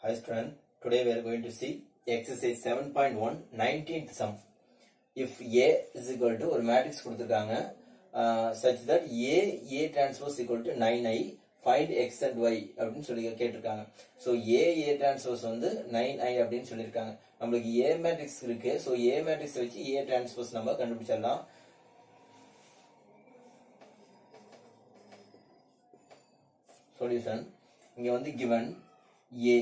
Hi student, today we are going to see exercise 7.1 19th sum. If A is equal to ஒரு matrix கொடுத்திருக்காங்க uh, such that A A transpose equal to 9i find x and y அப்படின்னு சொல்லி கேட்டிருக்காங்க so A A transpose வந்து 9i அப்படின்னு சொல்லியிருக்காங்க நம்மளுக்கு A matrix இருக்கு ஸோ A matrix வச்சு A transpose நம்ம கண்டுபிடிச்சிடலாம் சொல்யூஷன் இங்க வந்து given A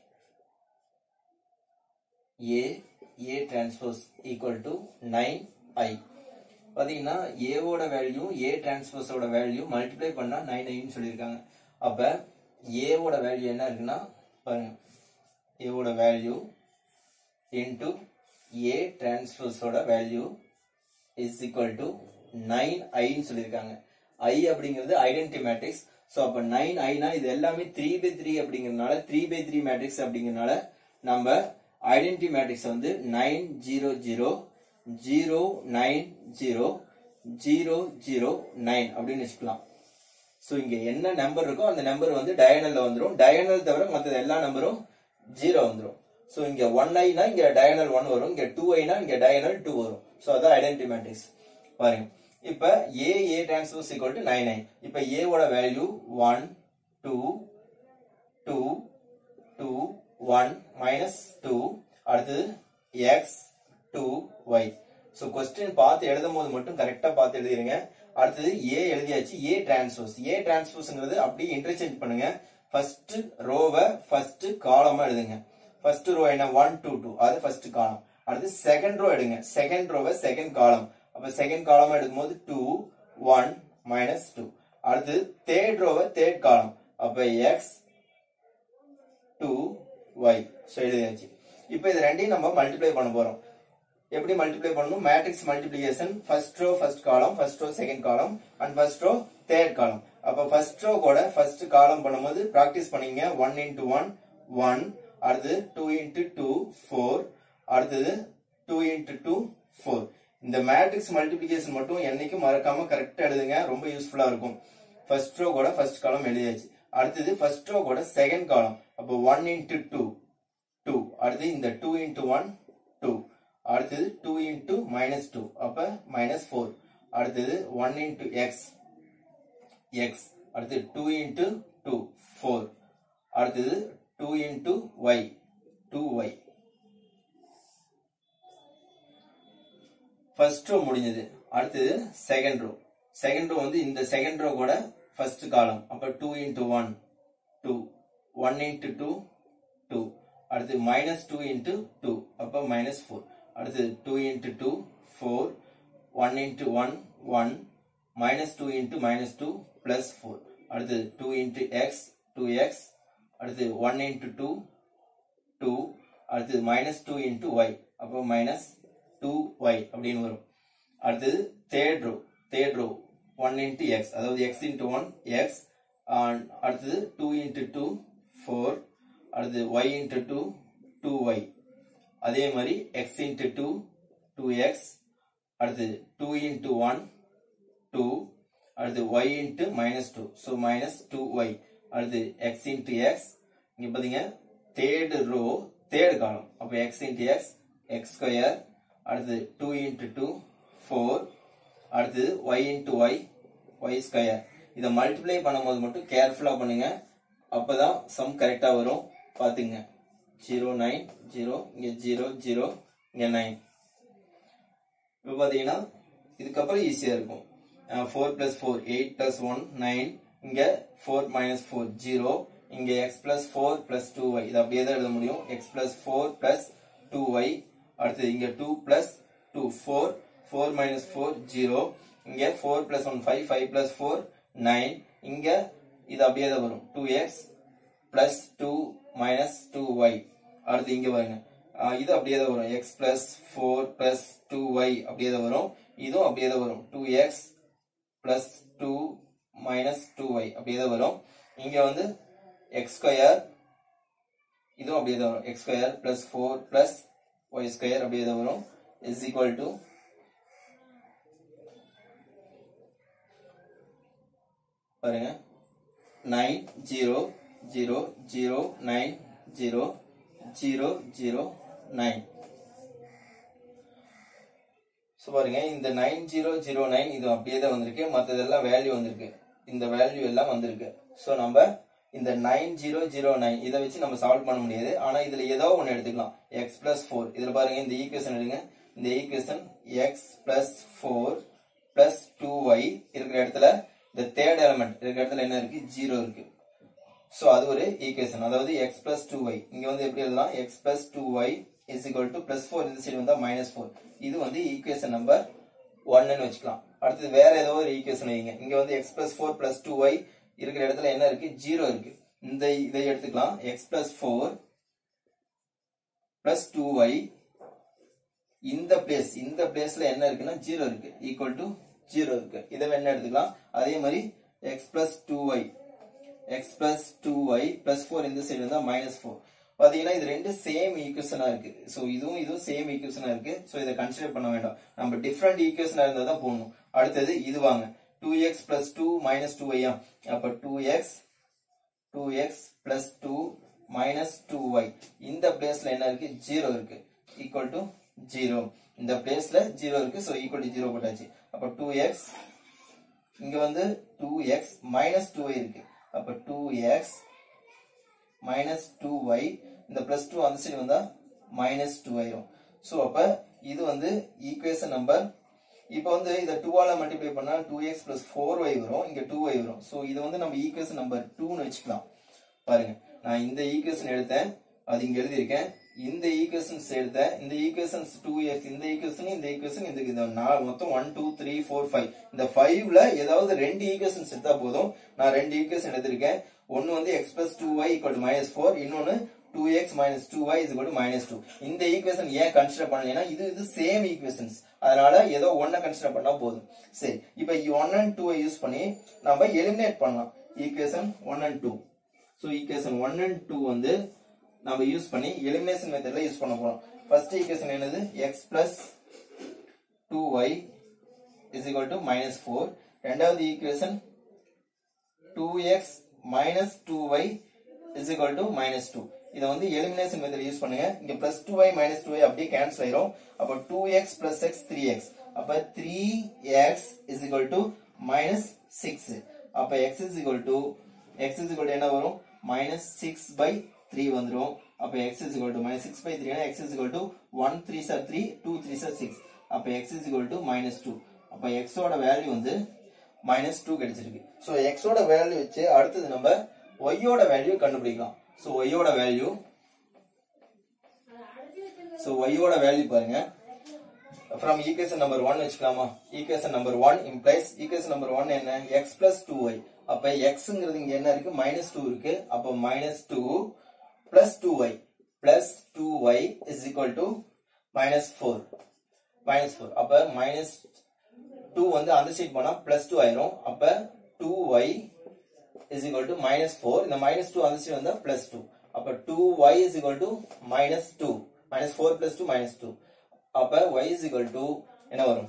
A A transpose equal to 9i பாத்தீங்கன்னா A ஓட வேல்யூ A transpose ஓட வேல்யூ மல்டிப்ளை பண்ணா 9i ன்னு சொல்லியிருக்காங்க அப்ப A ஓட வேல்யூ என்ன இருக்குன்னா பாருங்க A ஓட வேல்யூ into A transpose ஓட value is equal to nine ஐன்னு சொல்லியிருக்காங்க ஐ அப்படிங்கிறது ஐடென்டி மேட்ரிக்ஸ் ஸோ அப்போ நைன் ஐனா இது எல்லாமே த்ரீ பை த்ரீ அப்படிங்கிறதுனால த்ரீ பை த்ரீ மேட்ரிக்ஸ் அப்படிங்கிறதுனால நம்ம ஐடென்டி மேட்ரிக்ஸ் வந்து nine zero zero zero nine zero zero zero nine அப்படின்னு வச்சுக்கலாம் ஸோ இங்க என்ன நம்பர் இருக்கோ அந்த நம்பர் வந்து டயனல்ல வந்துடும் டயனல் தவிர மற்ற எல்லா நம்பரும் ஜீரோ வந்துடும் ஸோ இங்க ஒன் ஐனா இங்க டயனல் ஒன் வரும் இங்க டூ ஐனா இங்க டயனல் டூ வரும் ஸோ அதான் ஐடென்டி மேட்ரிக்ஸ் பாருங்க இப்ப A A transpose equal to nine nine இப்ப ஏ ஓட value one two two two one minus two அடுத்தது X two Y so question பார்த்து எழுதும் போது மட்டும் கரெக்டா பார்த்து எழுதிருங்க அடுத்தது ஏ எழுதியாச்சு ஏ டிரான்ஸ்போஸ் ஏ டிரான்ஸ்போஸ்ங்கிறது அப்படியே இன்டர்சேஞ்ச் பண்ணுங்க ஃபர்ஸ்ட் ரோவை ஃபர்ஸ்ட் காலமா எழுதுங்க ஃபர்ஸ்ட் ரோ என்ன ஒன் டூ டூ அது ஃபர்ஸ்ட் காலம் அடுத்து செகண்ட் ரோ எடுங்க செகண்ட் ரோவை செகண்ட் காலம் அப்ப செகண்ட் காலம் எடுக்கும்போது டூ ஒன் மைனஸ் டூ அடுத்து தேர்ட் ரோவை தேர்ட் காலம் அப்ப எக்ஸ் டூ ஒய் ஸோ எழுதியாச்சு இப்போ இது ரெண்டையும் நம்ம மல்டிப்ளை பண்ண போறோம் எப்படி மல்டிப்ளை பண்ணணும் matrix multiplication first row first column first row second column and first row third column அப்ப ஃபர்ஸ்ட் ரோ கூட ஃபர்ஸ்ட் காலம் பண்ணும்போது ப்ராக்டிஸ் பண்ணீங்க ஒன் இன்டூ ஒன் ஒன் அடுத்தது டூ இன்டூ டூ ஃபோர் அடுத்தது டூ இன்டூ டூ ஃபோர் இந்த matrix multiplication மட்டும் என்னைக்கும் மறக்காம கரெக்டா எழுதுங்க ரொம்ப யூஸ்ஃபுல்லா இருக்கும் ஃபர்ஸ்ட் ரோ கூட ஃபர்ஸ்ட் காலம் எழுதியாச்சு அடுத்தது ஃபர்ஸ்ட் ரோ கூட செகண்ட் காலம் அப்போ ஒன் இன்டூ டூ டூ அடுத்து இந்த டூ இன்டூ ஒன் டூ அடுத்தது டூ இன்டூ மைனஸ் டூ அப்ப மைனஸ் ஃபோர் அடுத்தது ஒன் இன்டூ எக்ஸ் எக்ஸ் அடுத்து டூ இன்டூ டூ ஃபோர் அடுத்தது two into y two y first row முடிஞ்சது அடுத்தது செகண்ட் ரோ செகண்ட் ரோ வந்து இந்த செகண்ட் ரோ கூட ஃபர்ஸ்ட் காலம் அப்ப two into one two one into two two அடுத்து minus two into two அப்ப minus four அடுத்து two into two four one into one one minus two into minus two plus four அடுத்து two into x two x அடுத்து one into two two அடுத்து minus two into y அப்போ minus two y அப்படின்னு வரும் அடுத்தது third row third row one into x அதாவது x into one X அடுத்தது two into two four அடுத்தது y into two two y அதே மாதிரி x into two two x அடுத்தது டூ இன்டூ ஒன் டூ அடுத்து y into minus two so minus two y அடுத்து x into x இங்க பாத்தீங்க third row third column அப்போ x into x x square அடுத்து two into two four அடுத்தது y into y y square இதை multiply பண்ணும்போது மட்டும் கேர்ஃபுல்லாக பண்ணுங்க அப்பதான் சம் கரெக்டாக வரும் பார்த்துங்க ஜீரோ நைன் ஜீரோ இங்கே ஜீரோ ஜீரோ இங்கே நைன் இப்போ பார்த்தீங்கன்னா இதுக்கப்புறம் ஈஸியாக இருக்கும் four plus four eight plus one nine இங்கே ஃபோர் மைனஸ் ஃபோர் ஜீரோ இங்க x plus four plus two y இது அப்படியே தான் எழுத முடியும் x plus four plus two y அடுத்து இங்க two plus two four four minus four zero இங்க four plus one five five plus four nine இங்க இது அப்படியே தான் வரும் two x plus two minus two y அடுத்து இங்க பாருங்க இது அப்படியே தான் வரும் x plus four plus two y அப்படியே தான் வரும் இதுவும் அப்படியே தான் வரும் two x plus two minus two y அப்படியே தான் வரும் இங்க வந்து எக்ஸ் ஸ்கொயர் இதுவும் அப்படியே தான் வரும் x square plus four plus y square அப்படியே தான் வரும் இஸ் ஈக்குவல் டு பாருங்க nine zero zero zero nine zero zero zero nine so பாருங்க இந்த நைன் ஜீரோ ஜீரோ நைன் இது அப்படியே தான் வந்திருக்கு மற்றதெல்லாம் வேல்யூ வந்திருக்கு இந்த வேல்யூ எல்லாம் வந்திருக்கு ஸோ நம்ம இந்த நைன் ஜீரோ ஜீரோ நைன் இதை வச்சு நம்ம சால்வ் பண்ண முடியாது ஆனா இதுல ஏதோ ஒன்று எடுத்துக்கலாம் எக்ஸ் பிளஸ் ஃபோர் இதுல பாருங்க இந்த ஈக்குவேஷன் எடுங்க இந்த equation x plus four plus two y இருக்கிற இடத்துல இந்த தேர்ட் எலமெண்ட் இருக்கிற இடத்துல என்ன இருக்கு ஜீரோ இருக்கு ஸோ அது ஒரு ஈக்குவேஷன் அதாவது எக்ஸ் பிளஸ் டூ ஒய் இங்க வந்து எப்படி எழுதலாம் x plus two y is equal to plus four இந்த சைடு வந்தா மைனஸ் ஃபோர் இது வந்து ஈக்குவேஷன் நம்பர் ஒன்னு வச்சுக்கலாம் அடுத்தது வேற ஏதோ ஒரு ஈக்குவேஷன் வைங்க இங்க வந்து x plus four plus two y இருக்கிற இடத்துல என்ன இருக்கு ஜீரோ இருக்கு இந்த இதை எடுத்துக்கலாம் x plus four plus two y இந்த பிளேஸ் இந்த பிளேஸ்ல என்ன இருக்குன்னா ஜீரோ இருக்கு ஈக்குவல் டு ஜீரோ இருக்கு இதை என்ன எடுத்துக்கலாம் அதே மாதிரி x plus two y x plus two y plus four இந்த சைடு வந்தா மைனஸ் ஃபோர் பாத்தீங்கன்னா இது ரெண்டு சேம் ஈக்குவேஷனா இருக்கு சோ இதுவும் இதுவும் சேம் ஈக்குவேஷனா இருக்கு சோ இதை கன்சிடர் பண்ண வேண்டாம் நம்ம டிஃப்ரெண்ட் ஈக்குவேஷனா இருந்தா தான் போடணும் அடுத்தது இது வாங்க two x plus two minus two ஒய்யா அப்ப two x two x plus two minus two y இந்த பிளேஸ்ல என்ன இருக்கு ஜீரோ இருக்கு ஈக்குவல் டு ஜீரோ இந்த பிளேஸ்ல ஜீரோ இருக்கு சோ ஈக்குவல் டு ஜீரோ போட்டாச்சு அப்ப டூ எக்ஸ் இங்க வந்து two x minus two y இருக்கு அப்ப two x minus two y இந்த பிளஸ் டூ அந்த சைடு வந்தா மைனஸ் டூ ஆயிரும் ஸோ அப்ப இது வந்து ஈக்குவேஷன் நம்பர் இப்போ வந்து இதை டூவால மல்டிப்ளை பண்ணா two x plus four y வரும் இங்க டூ ஒய் வரும் ஸோ இது வந்து நம்ம ஈக்குவேஷன் நம்பர் டூன்னு வச்சுக்கலாம் பாருங்க நான் இந்த ஈக்குவேஷன் எடுத்தேன் அது இங்க எழுதியிருக்கேன் இந்த ஈக்குவேஷன்ஸ் எடுத்தேன் இந்த ஈக்குவேஷன்ஸ் டூ எக்ஸ் இந்த ஈக்குவேஷன் இந்த ஈக்குவேஷன் இந்த இந்த நாலு மொத்தம் one two three four five இந்த ஃபைவ்ல ஏதாவது ரெண்டு ஈக்குவேஷன்ஸ் எடுத்தா போதும் நான் ரெண்டு ஈக்குவேஷன் எடுத்திருக்கேன் ஒன்னு வந்து x plus two y equal minus four இன்னொன்னு two x minus two y is minus two இந்த ஈக்குவேஷன் ஏன் கன்சிடர் பண்ணலைன்னா இது இது சேம் ஈக்குவேஷன்ஸ் அதனால ஏதோ ஒன்ன கன்சிடர் பண்ணா போதும் சரி இப்போ ஒன் அண்ட் டூ யூஸ் பண்ணி நம்ம எலிமினேட் பண்ணலாம் equation one and two so equation one and two வந்து நம்ம யூஸ் பண்ணி எலிமினேஷன் மெத்தட்ல யூஸ் பண்ண போறோம் ஃபர்ஸ்ட் ஈக்குவேஷன் என்னது x plus two y is equal to minus four ரெண்டாவது equation two x minus two y is equal to minus two இதை வந்து எலிமினேஷன் மெத்தட் யூஸ் பண்ணுங்க இங்க plus two y minus two y அப்படியே cancel ஆயிரும் அப்ப two x plus x three x அப்ப three x is equal to minus six அப்ப x is equal to x is equal என்ன வரும் மைனஸ் சிக்ஸ் பை த்ரீ வந்துரும் அப்ப x is equal to minus six by three x is equal to one three sir three two three sir six அப்ப x is equal to minus two அப்ப எக்ஸோட value வந்து minus two கிடைச்சிருக்கு so எக்ஸோட value வச்சு அடுத்தது நம்ம ஒய்யோட வேல்யூ கண்டுபிடிக்கலாம் ஸோ ஒய்யோட வேல்யூ ஸோ ஒய்யோட வேல்யூ பாருங்க ஃப்ரம் ஈக்குவேஷன் நம்பர் ஒன் வச்சுக்கலாமா equation number one implies equation number one என்ன எக்ஸ் பிளஸ் டூ ஒய் அப்ப எக்ஸ்ங்கிறது இங்க என்ன இருக்கு மைனஸ் டூ இருக்கு அப்ப minus two plus two y plus two y is equal to minus four minus four அப்ப மைனஸ் டூ வந்து அந்த சைட் போனா பிளஸ் டூ ஆயிரும் அப்ப two y is equal to minus four இந்த மைனஸ் டூ அந்த சைடு வந்தா பிளஸ் டூ அப்ப two y is equal to minus two minus four plus two minus two அப்ப ஒய் இஸ் ஈக்குவல் டு என்ன வரும்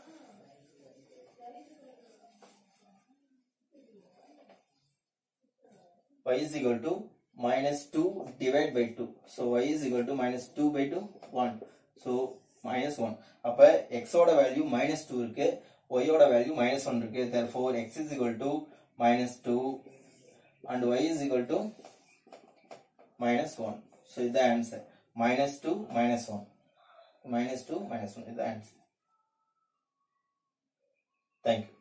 y is equal to minus 2 divided by 2. So y is equal to minus 2 by 2, 1. So minus 1. அப்ப x ஓட value minus 2 இருக்கு y ஓட value minus 1 இருக்கு therefore x is equal to minus 2 and y is equal to minus 1. So இது answer. Minus 2 minus 1. Minus 2 minus 1 இது answer. Thank you.